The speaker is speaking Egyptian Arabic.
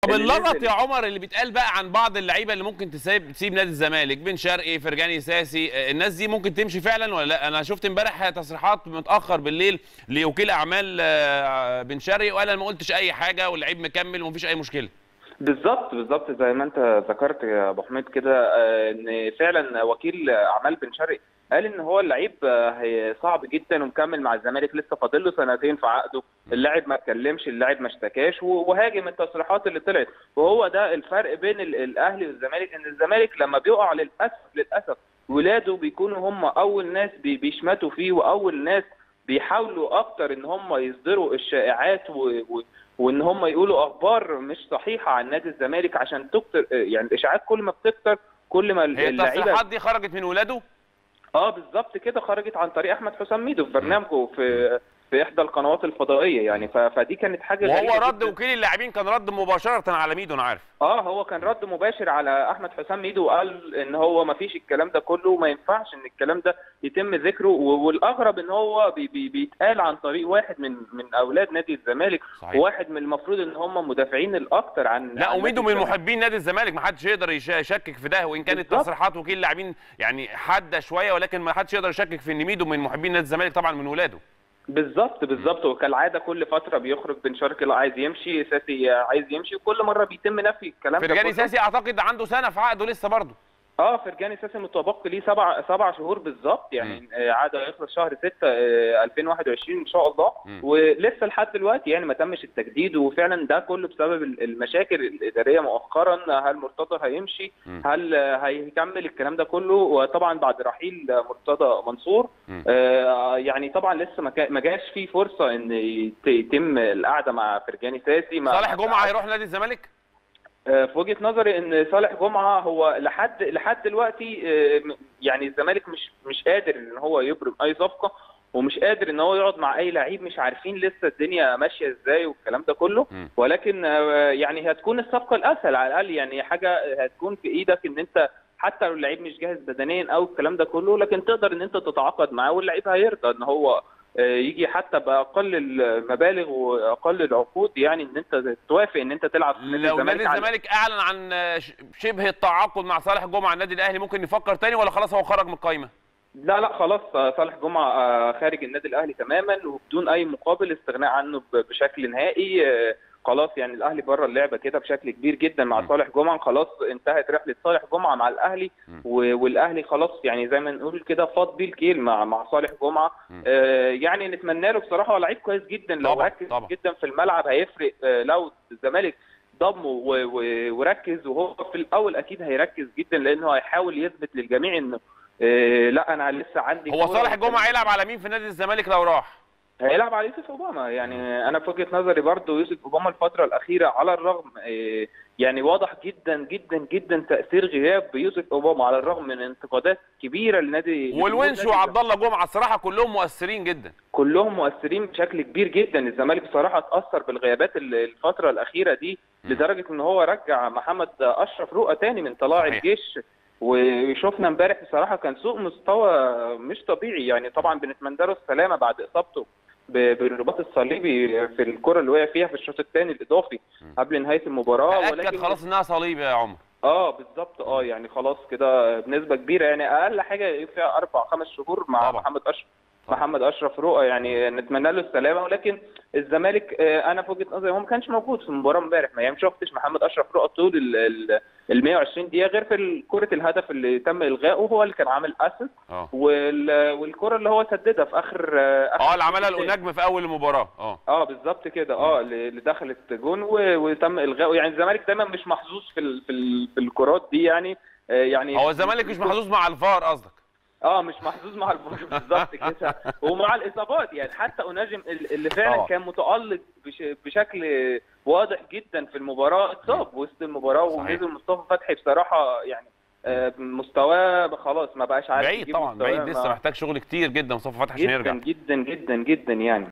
طب اللي اللغط نزل- يا عمر اللي بيتقال بقى عن بعض اللعيبه اللي ممكن تسيب تسيب نادي الزمالك بن شرقي فرجاني ساسي آه، الناس دي ممكن تمشي فعلا ولا لا انا شفت امبارح تصريحات متاخر بالليل لوكيل اعمال آه، بن شرقي وقال انا ما قلتش اي حاجه واللعيب مكمل ومفيش اي مشكله بالظبط بالظبط زي ما انت ذكرت يا ابو حميد كده آه، ان فعلا وكيل اعمال بن شرقي قال ان هو اللعيب آه، هي صعب جدا ومكمل مع الزمالك لسه فاضل له سنتين في عقده اللاعب ما اتكلمش اللاعب ما اشتكاش و- وهاجم التصريحات اللي طلعت وهو ده الفرق بين ال- الاهلي والزمالك ان الزمالك لما بيقع للاسف للاسف ولاده بيكونوا هم اول ناس بي- بيشمتوا فيه واول ناس بيحاولوا اكتر ان هم يصدروا الشائعات و... و... وان هم يقولوا اخبار مش صحيحه عن نادي الزمالك عشان تكتر يعني الاشاعات كل ما بتكتر كل ما هي اللعيبه التصريحات دي خرجت من ولاده اه بالظبط كده خرجت عن طريق احمد حسام ميدو في برنامجه في في احدى القنوات الفضائيه يعني ف... فدي كانت حاجه وهو غريبة رد جداً. وكيل اللاعبين كان رد مباشره على ميدو انا عارف اه هو كان رد مباشر على احمد حسام ميدو وقال ان هو ما فيش الكلام ده كله وما ينفعش ان الكلام ده يتم ذكره و- والاغرب ان هو بي بي بيتقال عن طريق واحد من من اولاد نادي الزمالك صحيح. وواحد من المفروض ان هم مدافعين الاكتر عن لا عن وميدو نادي من الزمالك. محبين نادي الزمالك ما حدش يقدر يش- يشكك في ده وان كانت بالظبط. تصريحات وكيل اللاعبين يعني حاده شويه ولكن ما حدش يقدر يشكك في ان ميدو من محبين نادي الزمالك طبعا من ولاده بالظبط بالظبط وكالعاده كل فتره بيخرج بن شرقي لا عايز يمشي ساسي عايز يمشي وكل مره بيتم نفي الكلام ده فرجاني كله. ساسي اعتقد عنده سنه في عقده لسه برضه اه فرجاني ساسي متبقي ليه سبع سبع شهور بالظبط يعني آه، عاد يخلص شهر 6 آه، 2021 ان شاء الله مم. ولسه لحد دلوقتي يعني ما تمش التجديد وفعلا ده كله بسبب ال- المشاكل الاداريه مؤخرا هل مرتضى هيمشي مم. هل آه، هيكمل الكلام ده كله وطبعا بعد رحيل آه، مرتضى منصور مم. آه، يعني طبعا لسه ما كا- ما جاش فيه فرصه ان يت- يتم القعده مع فرجاني ساسي مع صالح جمعه هيروح نادي الزمالك آه، في وجهه نظري ان صالح جمعه هو لحد لحد دلوقتي آه، م- يعني الزمالك مش مش قادر ان هو يبرم اي صفقه ومش قادر ان هو يقعد مع اي لعيب مش عارفين لسه الدنيا ماشيه ازاي والكلام ده كله مم. ولكن آه، يعني هتكون الصفقه الاسهل على الاقل يعني حاجه هتكون في ايدك ان انت حتى لو اللعيب مش جاهز بدنيا او الكلام ده كله لكن تقدر ان انت تتعاقد معاه واللعيب هيرضى ان هو آه، يجي حتى باقل المبالغ واقل العقود يعني ان انت توافق ان انت تلعب في نادي لو نادي الزمالك على- الزمالك اعلن عن آه، ش- شبه التعاقد مع صالح جمعه النادي الاهلي ممكن يفكر تاني ولا خلاص هو خرج من القايمه لا لا خلاص آه، صالح جمعه آه، خارج النادي الاهلي تماما وبدون اي مقابل استغناء عنه ب- بشكل نهائي آه، خلاص يعني الاهلي بره اللعبه كده بشكل كبير جدا مع م. صالح جمعه خلاص انتهت رحله صالح جمعه مع الاهلي م. و- والاهلي خلاص يعني زي ما نقول كده فاض بيه الكيل مع مع صالح جمعه م. آه، يعني نتمنى له بصراحه هو لعيب كويس جدا لو طبعاً، ركز طبعاً. جدا في الملعب هيفرق آه، لو الزمالك ضمه و- و- وركز وهو في الاول اكيد هيركز جدا لانه هيحاول يثبت للجميع انه آه، لا انا لسه عندي هو كورة صالح جمعه هيلعب على مين في نادي الزمالك لو راح هيلعب على يوسف اوباما يعني انا في وجهه نظري برضو يوسف اوباما الفتره الاخيره على الرغم آه، يعني واضح جدا جدا جدا تاثير غياب يوسف اوباما على الرغم من انتقادات كبيره لنادي والونش نادي وعبد الله جمعه الصراحه كلهم مؤثرين جدا كلهم مؤثرين بشكل كبير جدا الزمالك بصراحه اتاثر بالغيابات ال- الفتره الاخيره دي م. لدرجه ان هو رجع محمد اشرف رؤى تاني من طلاع صحيح. الجيش وشفنا امبارح بصراحه كان سوء مستوى مش طبيعي يعني طبعا بنتمنى له السلامه بعد اصابته ب- بالرباط الصليبي في الكره اللي وقع فيها في الشوط الثاني الاضافي م. قبل نهايه المباراه تاكد خلاص انها صليب يا عمر اه بالظبط اه يعني خلاص كده بنسبه كبيره يعني اقل حاجه فيها اربع خمس شهور مع طبعا. محمد اشرف طبعا. محمد اشرف رؤى يعني نتمنى له السلامه ولكن الزمالك آه، انا في وجهه نظري هو ما كانش موجود في المباراه امبارح ما يعني ما شفتش محمد اشرف رؤى طول ال- ال ال 120 دقيقه غير في ال- كره الهدف اللي تم الغائه هو اللي كان عامل اسيست اه وال- والكره اللي هو سددها في اخر آه، آخر اه اللي عملها الشوط التاني. النجم في اول المباراه اه اه بالظبط كده اه اللي اللي دخلت جون و- وتم الغائه يعني الزمالك دايما مش محظوظ في ال- في ال- في الكرات دي يعني آه، يعني هو الزمالك مش محظوظ مع الفار قصدك اه مش محظوظ مع الفار بالظبط كده ومع الاصابات يعني حتى اناجم ال- اللي فعلا طبعا. كان متالق بش بشكل واضح جدا في المباراه اتصاب وسط المباراه صحيح. ونزل مصطفى فتحي بصراحه يعني آه، مستواه خلاص ما بقاش عارف بعيد يجيب طبعا مستواه بعيد لسه مع- محتاج شغل كتير جدا مصطفى فتحي عشان جدا يرجع جدا جدا جدا يعني